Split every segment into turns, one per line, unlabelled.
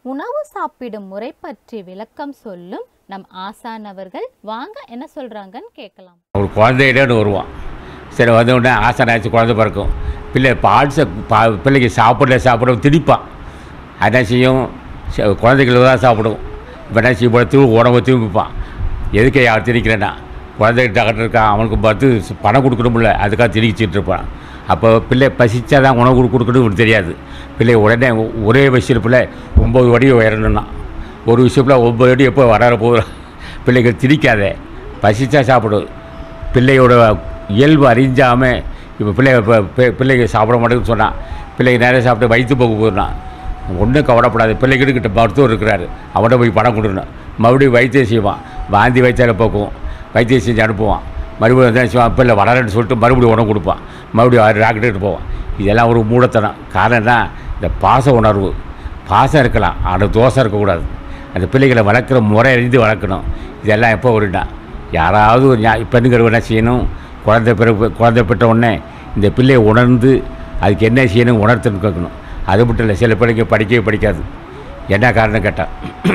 உணவு சாப்பிடும் முறை பற்றி விளக்கம் சொல்லும் நம் ஆசான் அவர்கள் வாங்க என்ன சொல்றாங்கன்னு கேட்கலாம்
ஒரு குழந்தையிடன்னு வருவான் சரி வந்த உடனே ஆசனாச்சு குழந்தை பிறக்கும் பிள்ளை பால் சா பா பிள்ளைக்கு சாப்பிட சாப்பிட திணிப்பான் அதான் செய்யும் ச- குழந்தைகள் தான் சாப்பிடும் இப்போ என்ன செய்ய போல தூ உணவை தூமிப்பான் எதுக்கு யார் திணிக்கிறேன்னா குழந்தைக்கு டாக்டர் இருக்கான் அவனுக்கு பார்த்து ச- பணம் கொடுக்கணும்ல அதுக்காக திணிச்சிட்டு இருப்பான் அப்போ பிள்ளை பசிச்சா தான் உணவு கொடு- கொடுக்கணும் இவனுக்கு தெரியாது பிள்ளை உடனே ஒ- ஒரே விஷயம் பிள்ளை ஒம்பது வடி உயரணும்னா ஒரு விஷயத்தில் ஒம்பது அடி எப்போ வர போகிற பிள்ளைகள் திணிக்காதே பசிச்சா சாப்பிடும் பிள்ளையோட இயல்பு அறிஞ்சாமல் இப்போ பிள்ளை இப்போ பி- பிள்ளைங்க சாப்பிட மாட்டேங்குன்னு சொன்னான் பிள்ளைங்க நிறைய சாப்பிட்டு வயிற்று போக போகிறான் ஒன்றும் கவலைப்படாது பிள்ளைகிட்ட மருத்துவர் இருக்கிறாரு அவன்கிட்ட போய் பணம் கொடுக்கணும் மறுபடியும் வைத்தியம் செய்வான் வாந்தி வைத்தியால போக்குவோம் வைத்தியம் செஞ்சு அனுப்புவான் மறுபடியும் வந்து என்ன செய்வான் பிள்ளை வளரன்னு சொல்லிட்டு மறுபடியும் உணவு கொடுப்பான் மறுபடியும் ஆறு டாக்டர்கிட்ட போவான் இதெல்லாம் ஒரு மூடத்தனம் காரணம் என்ன இந்த பாச உணர்வு பாசம் இருக்கலாம் ஆனால் தோசை இருக்கக்கூடாது அந்த பிள்ளைகளை வளர்க்குற முறை அறிந்து வளர்க்கணும் இதெல்லாம் எப்போ வருடா யாராவது ஒரு ஞா பெண்கள் என்ன செய்யணும் குழந்தை பிறகு குழந்தை பெற்ற உடனே இந்த பிள்ளையை உணர்ந்து அதுக்கு என்ன செய்யணும் உணர்த்துன்னு கேட்கணும் அது மட்டும் இல்லை சில பிள்ளைங்க படிக்கவே படிக்காது என்ன காரணம் கேட்டான்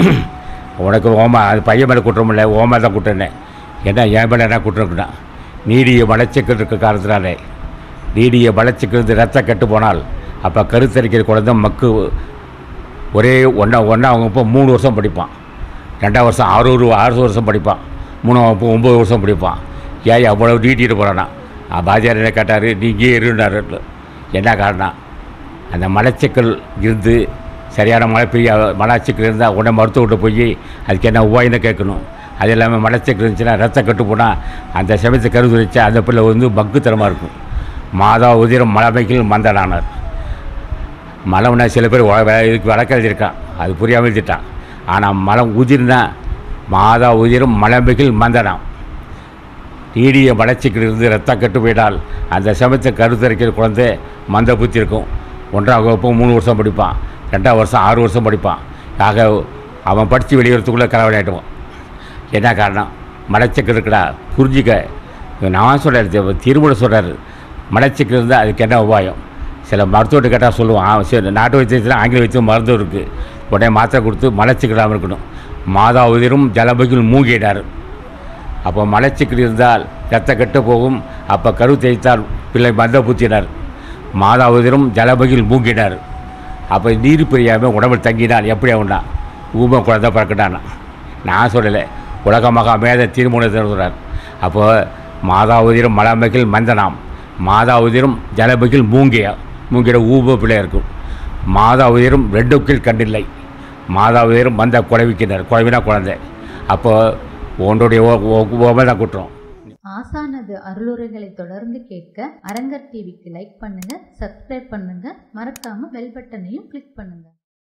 உனக்கு ஓமா அது பையன் மேலே குற்றமில்லை ஓமா தான் குற்றனே என்ன என் மேலே என்ன குற்றம்னா நீடிய மலச்சிக்கல் இருக்க காரணத்தினாலே நீடிய மலச்சிக்கல் ரத்த கெட்டு போனால் அப்போ கருத்தரிக்கிற குழந்தை மக்கு ஒரே ஒன்றா ஒன்றா அவங்க இப்போ மூணு வருஷம் படிப்பான் ரெண்டாம் வருஷம் ஆறு ஒரு ஆறு வருஷம் படிப்பான் மூணாம் வகுப்பு ஒம்பது வருஷம் படிப்பான் ஏன் அவ்வளோ நீட்டிட்டு போகிறானா பாஜார் என்ன கேட்டார் நீங்கள் இருந்தார் என்ன காரணம் அந்த மலச்சிக்கல் இருந்து சரியான மழை பெய்ய மலச்சிக்கல் இருந்தால் உடனே மருத்துவர்கிட்ட போய் அதுக்கு என்ன உபாயின்னு கேட்கணும் அது இல்லாமல் மலச்சிக்கல் இருந்துச்சுன்னா ரத்தம் கட்டு போனால் அந்த சமயத்தை கருது வச்சா அந்த பிள்ளை வந்து மக்குத்தனமாக இருக்கும் மாதா உதிரம் மலமைகள் மந்தனானார் மலம்னா சில பேர் வ- வ- இதுக்கு வழக்கம் எழுதியிருக்கான் அது புரியாமல் எழுதிட்டான் ஆனால் மலம் உதிர்னா மாதா உதிரும் மலம்பிகள் மந்தனம் நீடிய வளர்ச்சிக்கு இருந்து ரத்தம் கட்டு போயிட்டால் அந்த சமயத்தை கருத்தரிக்கிற குழந்தை மந்த புத்தி இருக்கும் ஒன்றாம் வகுப்பு மூணு வருஷம் படிப்பான் ரெண்டாம் வருஷம் ஆறு வருஷம் படிப்பான் ஆக அவன் படித்து வெளியேறதுக்குள்ளே கலவடையாட்டுவான் என்ன காரணம் மலச்சிக்கல் இருக்குடா புரிஞ்சிக்க நான் சொல்கிறார் திருமணம் சொல்கிறாரு மலச்சிக்கல் இருந்தால் அதுக்கு என்ன உபாயம் சில மருத்துவர்கிட்ட கேட்டால் சொல்லுவான் ஆ, சரி நாட்டு வைத்தியத்தில் ஆங்கில வைத்தியம் மருந்து இருக்குது உடனே மாத்திரை கொடுத்து மலச்சிக்கலாமல் இருக்கணும் மாதா உதிரும் ஜலபகில் மூங்கினார் அப்போ மலச்சிக்கல் இருந்தால் ரத்த கெட்டு போகும் அப்போ கரு தேய்த்தால் பிள்ளை மந்த புத்தினார் மாதா உதிரும் ஜலபகில் மூங்கினார் அப்போ நீர் பிரியாமல் உடம்பில் தங்கினான் எப்படி அவனா ஊமை குழந்தை பிறக்கட்டானா நான் சொல்லலை உலகமாக மேத திருமணத்தை சொல்கிறார் அப்போ மாதா உதிரும் மலமகில் மந்தனாம் மாதா உதிரும் ஜலபகில் மூங்கிய மூங்கிட ஊப பிள்ளை இருக்கும் மாதா உதிரும் ரெண்டுக்கில் கண்டில்லை மாதா உதிரும் மந்த குழவிக்கினார் குழவினா குழந்தை அப்போ உன்னுடைய ஓமை தான் குற்றம்
ஆசானது அருளுரைகளை தொடர்ந்து கேட்க அரங்கர் டிவிக்கு லைக் பண்ணுங்க சப்ஸ்கிரைப் பண்ணுங்க மறக்காம பெல் பட்டனையும் கிளிக் பண்ணுங்க